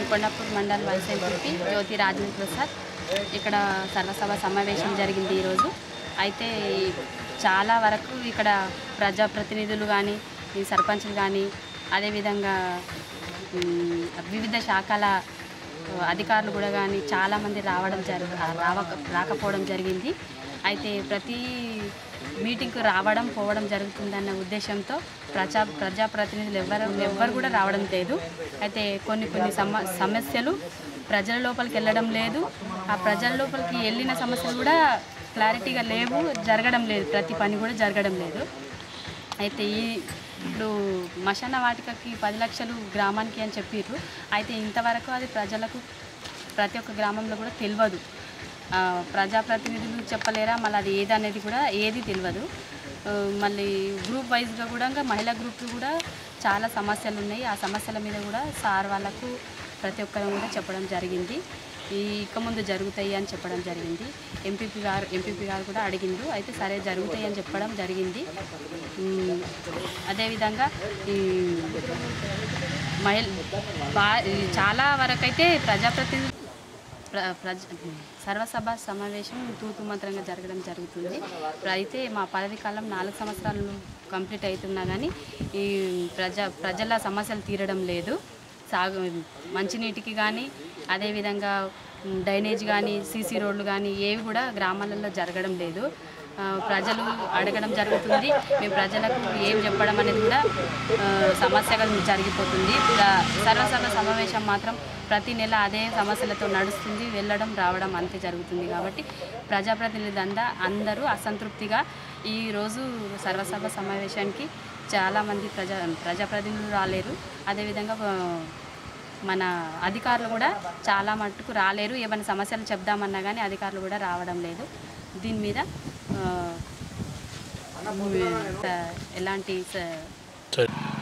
Kondapur mandal vice MP Jyothi Rajendra Prasad ఇక్కడ సర్వసభ సమావేశం జరిగింది ఈరోజు అయితే చాలా వరకు ఇక్కడ ప్రజాప్రతినిధులు కానీ ఈ సర్పంచులు కానీ అదేవిధంగా ఉమ్, వివిధ శాఖల అధికారులు కూడా కానీ చాలామంది రావడం జరు రావక రాకపోవడం జరిగింది అయితే ప్రతి మీటింగ్కు రావడం పోవడం జరుగుతుందన్న ఉద్దేశంతో ప్రజా ప్రజాప్రతినిధులు ఎవరు ఎవ్వరు కూడా రావడం లేదు అయితే కొన్ని కొన్ని సమ సమస్యలు ప్రజల లోపలికి వెళ్ళడం లేదు ఆ ప్రజల లోపలికి వెళ్ళిన సమస్యలు కూడా క్లారిటీగా లేవు జరగడం లేదు ప్రతి పని కూడా జరగడం లేదు అయితే ఈ ఇప్పుడు మశాన వాటికకి పది లక్షలు గ్రామానికి అని చెప్పారు అయితే ఇంతవరకు అది ప్రజలకు ప్రతి ఒక్క గ్రామంలో కూడా తెలియదు ఆ, ప్రజాప్రతినిధులు చెప్పలేరా మళ్ళీ అది ఏది అనేది కూడా ఏది తెలియదు ఆ, మళ్ళీ గ్రూప్ వైజ్గా కూడా ఇంకా మహిళా గ్రూప్లు కూడా చాలా సమస్యలు ఉన్నాయి ఆ సమస్యల మీద కూడా సార్ వాళ్ళకు ప్రతి ఒక్కరు కూడా చెప్పడం జరిగింది ఈ ఇక ముందు జరుగుతాయి అని చెప్పడం జరిగింది ఎంపీపీ గారు ఎంపీపీ గారు కూడా అడిగిండు అయితే సరే జరుగుతాయి అని చెప్పడం జరిగింది ఉమ్, అదేవిధంగా ఈ మహిళ బా ఈ చాలా వరకు అయితే ప్రజాప్రతినిధులు ప్ర ప్రజ సర్వసభ సమావేశం తూతు మంత్రంగా జరగడం జరుగుతుంది అయితే మా పదవి కాలం నాలుగు సంవత్సరాలు కంప్లీట్ అవుతున్నా కానీ ఈ ప్రజా ప్రజల సమస్యలు తీరడం లేదు సాగు మంచినీటికి కానీ అదేవిధంగా ఉమ్, డ్రైనేజ్ కానీ సీసీ రోడ్లు కానీ ఏవి కూడా గ్రామాలలో జరగడం లేదు ఆ, ప్రజలు అడగడం జరుగుతుంది మేము ప్రజలకు ఏం చెప్పడం అనేది కూడా ఆ, సమస్యగా జరిగిపోతుంది ప్ర- సర్వసభ సమావేశం మాత్రం ప్రతి నెల అదే సమస్యలతో నడుస్తుంది వెళ్ళడం రావడం అంతే జరుగుతుంది కాబట్టి ప్రజాప్రతినిధులు అందా అందరూ అసంతృప్తిగా ఈరోజు సర్వసభ సమావేశానికి చాలామంది ప్రజా ప్రజాప్రతినిధులు రాలేరు అదేవిధంగా ఆ, మన అధికారులు కూడా చాలా మట్టుకు రాలేరు ఏమైనా సమస్యలు చెప్దామన్నా కానీ అధికారులు కూడా రావడం లేదు దీని మీద ఆ, ఎలాంటి స- సరే